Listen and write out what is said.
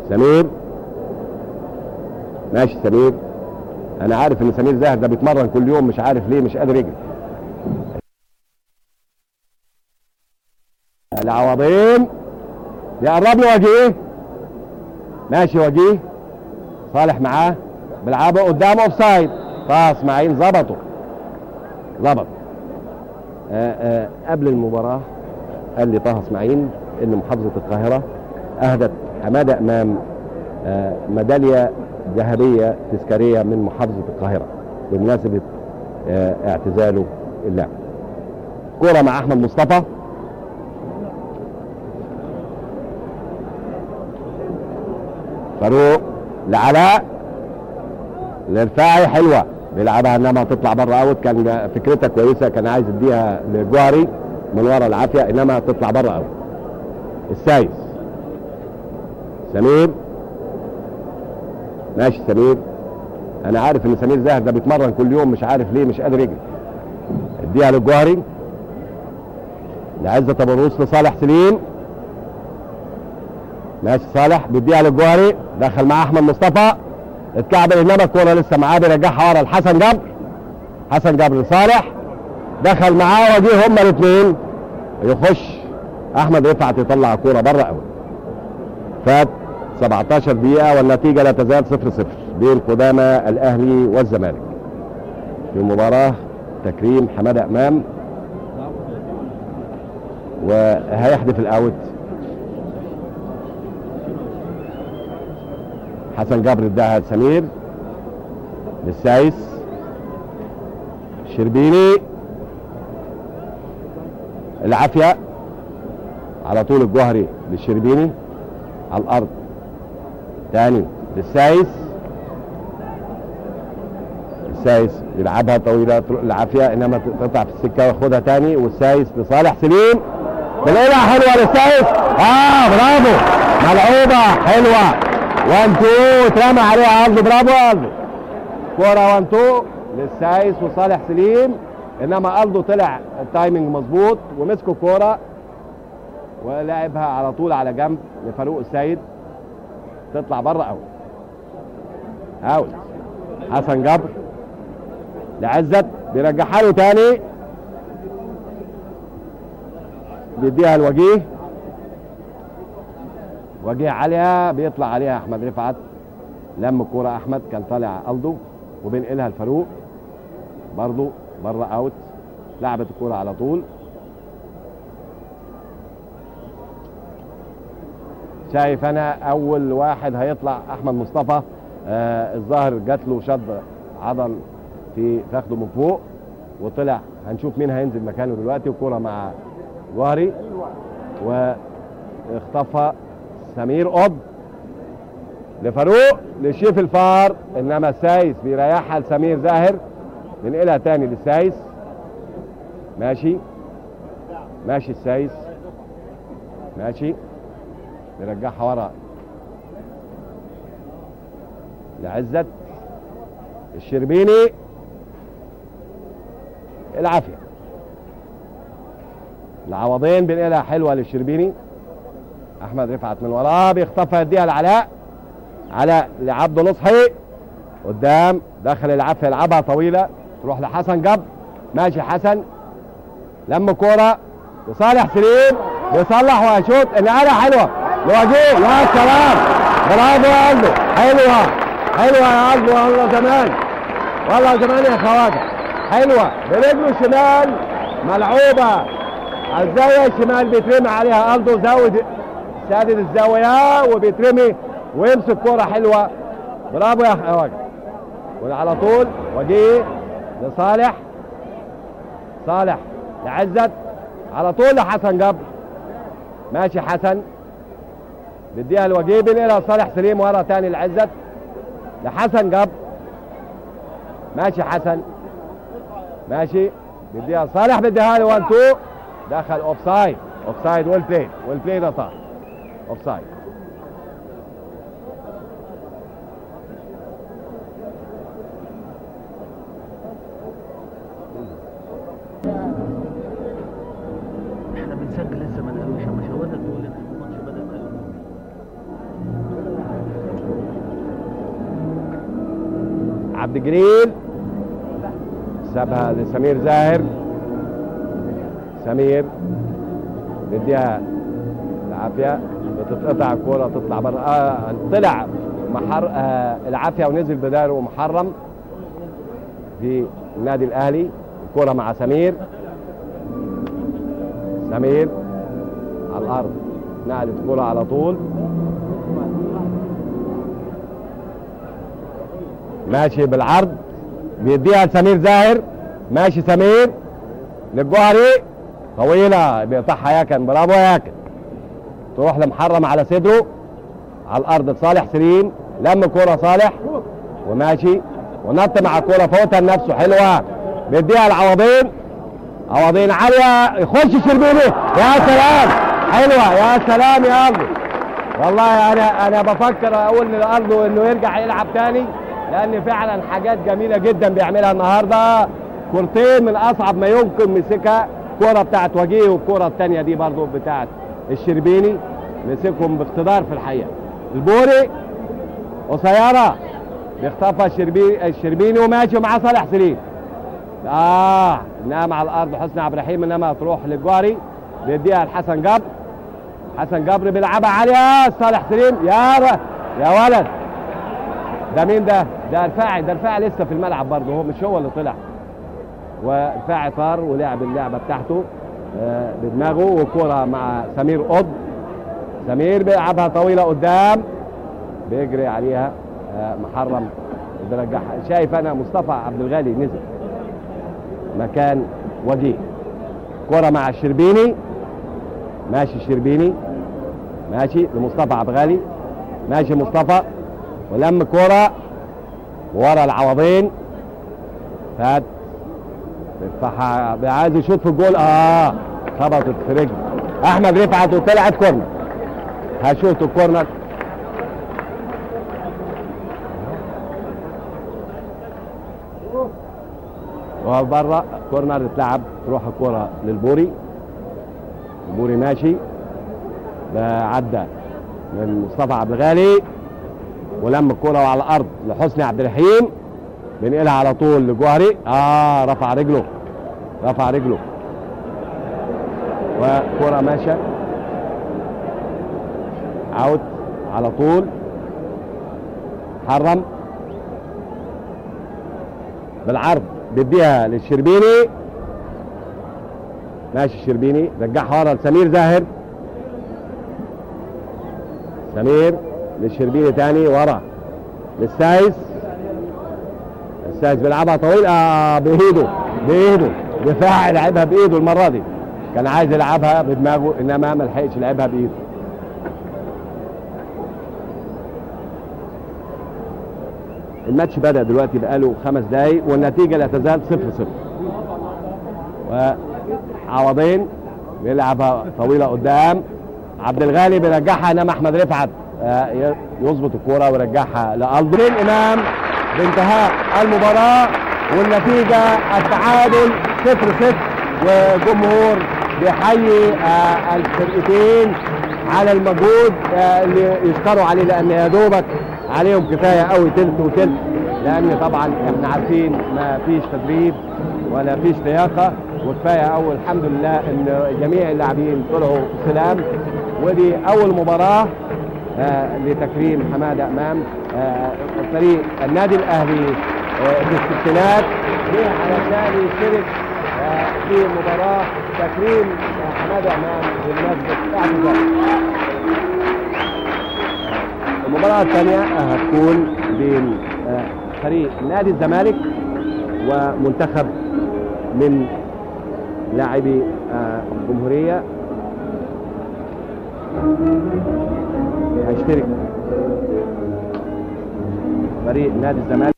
سمير ماشي سمير انا عارف ان سمير زاهد ده بيتمرن كل يوم مش عارف ليه مش قادر يجري العوضين يقرب له وجيه ماشي وجيه صالح معاه بيلعبوا قدامه اوف سايد خلاص اسماعيل ظبطه ظبط آه، آه، قبل المباراه قال لي طه اسماعيل ان محافظه القاهره اهدت حماده امام آه، ميداليه ذهبيه تذكاريه من محافظه القاهره بمناسبه آه، اعتزاله اللعب كوره مع احمد مصطفى فاروق لعلاء الرفاعي حلوه بيلعبها انما تطلع بره اوت كان فكرتها كويسه كان عايز يديها لجوهري من ورا العافيه انما تطلع بره اوت السايس سمير ماشي سمير انا عارف ان سمير زاهد ده بيتمرن كل يوم مش عارف ليه مش قادر يجري اديها للجوهري لعزة ابو الروس لصالح سليم ماشي صالح بيديها للجوهري دخل معاه احمد مصطفى اتكعب انما الكوره لسه معاه بيرجعها ورا لحسن جبر حسن جبر لصالح دخل معاه وجيه هما الاثنين يخش احمد رفعت يطلع الكوره بره قوي فات 17 دقيقه والنتيجه لا تزال 0 0 بين قدامى الاهلي والزمالك في مباراه تكريم حماده امام وهيحدث الاوت حسن جبر اداها لسمير للسايس شربيني العافية على طول الجوهري للشربيني على الارض تاني للسايس السايس يلعبها طويلة تروح العافية انما تقطع في السكة وياخدها تاني والسايس لصالح سليم تلاقيها حلوة للسايس اه برافو ملعوبة حلوة 1 2 اترمى عليها قلب برافو قلب كوره 1 2 للسايس وصالح سليم انما قلبه طلع التايمنج مظبوط ومسكوا كوره ولعبها على طول على جنب لفاروق السيد تطلع بره اوت اوت حسن جبر لعزت بيرجعها له تاني بيديها الوجيه وجيه عليها بيطلع عليها احمد رفعت لم الكوره احمد كان طالع الدو وبينقلها لفاروق برضو بره اوت لعبت الكوره على طول شايف انا اول واحد هيطلع احمد مصطفى آه الظاهر جات له شد عضل في فخده من فوق وطلع هنشوف مين هينزل مكانه دلوقتي وكوره مع جوهري واختفى سمير قض لفاروق لشيف الفار انما السايس بيريحها لسمير زاهر ننقلها تاني للسايس ماشي ماشي السايس ماشي نرجعها ورا لعزت الشربيني العافيه العوضين بنقلها حلوه للشربيني احمد رفعت من وراه بيخطفها يديها لعلاء علاء لعبد نصحي قدام دخل العافيه يلعبها طويله تروح لحسن جب ماشي حسن لم كوره لصالح سليم بيصلح وهيشوط النقله حلوه لوجيه يا سلام برافو يا قلبه حلوه حلوه يا قلبه والله زمان والله زمان يا خواجه حلوه برجله الشمال ملعوبه على الزاويه الشمال بيترمي عليها قلبه زود سادد الزاويه وبيترمي ويمسك كوره حلوه برافو يا خواجه وعلى طول وجيه لصالح صالح لعزت على طول لحسن جبر ماشي حسن بديها الوجيه بينقلها لصالح سليم ورا تاني لعزت لحسن جبر ماشي حسن ماشي بديها لصالح بديها له 1 2 دخل اوف سايد اوف سايد ويل بلاي ويل بلاي ده طار اوف سايد احنا بنسجل لسه ما نقلوش اما شاورنا تقول لنا الماتش بدا بقاله عبد الجليل سابها لسمير زاهر سمير نديها العافيه بتتقطع الكوره تطلع بره آه طلع محر آه العافيه ونزل بداله محرم في النادي الاهلي الكوره مع سمير سمير على الارض نقلت الكوره على طول ماشي بالعرض بيديها لسمير زاهر ماشي سمير للجوهري طويلة بيقطعها ياكن برافو ياكن تروح لمحرم على صدره على الارض لصالح سليم لم كوره صالح وماشي ونط مع الكوره فوتها لنفسه حلوه بيديها العوضين عوضين عاليه يخش شربيني يا سلام حلوه يا سلام يا ارض والله انا انا بفكر اقول لارضه انه يرجع يلعب تاني لان فعلا حاجات جميله جدا بيعملها النهارده كورتين من اصعب ما يمكن مسكها كوره بتاعت وجيه والكوره الثانيه دي برضو بتاعت الشربيني مسكهم باقتدار في الحقيقه البوري قصيره بيخطفها الشربيني الشربيني وماشي ومعاه صالح سليم اه انها مع الارض حسني عبد الرحيم انما تروح للجوهري بيديها لحسن جبر حسن جبر بيلعبها عاليه صالح سليم يا ر... يا ولد ده مين ده؟ ده رفاعي ده رفاعي لسه في الملعب برضه هو مش هو اللي طلع ورفاعي طار ولعب اللعبه بتاعته آه بدماغه والكوره مع سمير قض سمير بيلعبها طويله قدام بيجري عليها آه محرم بيرجعها شايف انا مصطفى عبد الغالي نزل مكان وجيه كرة مع الشربيني ماشي الشربيني ماشي لمصطفى عبد الغالي ماشي مصطفى ولم كرة ورا العوضين فات بيدفعها عايز يشوط في الجول اه خبطت في رجل احمد رفعت وطلعت كورنر هشوط الكورنر وبره كورنر اتلعب تروح الكوره للبوري البوري ماشي ده عدى من مصطفى عبد الغالي ولم الكوره وعلى الارض لحسني عبد الرحيم بينقلها على طول لجوهري اه رفع رجله رفع رجله وكرة ماشية اوت على طول حرم بالعرض بيديها للشربيني ماشي الشربيني رجعها ورا لسمير زاهر سمير للشربيني تاني ورا للسايس السايس بيلعبها طويل اه بايده بايده دفاع لعبها بايده المره دي كان عايز يلعبها بدماغه انما ما لحقش يلعبها بايده الماتش بدأ دلوقتي بقاله خمس دقايق والنتيجة لا تزال صفر صفر وعوضين بيلعبها طويلة قدام عبد الغالي بيرجعها انما احمد رفعت آه، يظبط الكورة ويرجعها لألدو الامام بانتهاء المباراة والنتيجة التعادل صفر صفر وجمهور بيحيي آه، الفرقتين على المجهود آه، اللي يشكروا عليه لان يا دوبك عليهم كفايه قوي تلت وتلت لان طبعا احنا عارفين ما فيش تدريب ولا فيش لياقه وكفايه قوي الحمد لله ان جميع اللاعبين طلعوا سلام ودي اول مباراه آه لتكريم حماده امام آه فريق النادي الاهلي آه في الستينات جه علشان يشترك آه في مباراه تكريم آه حماده امام بمناسبه اعتزال المباراة الثانية هتكون بين آه، فريق نادي الزمالك ومنتخب من لاعبي آه، الجمهورية هيشترك فريق نادي الزمالك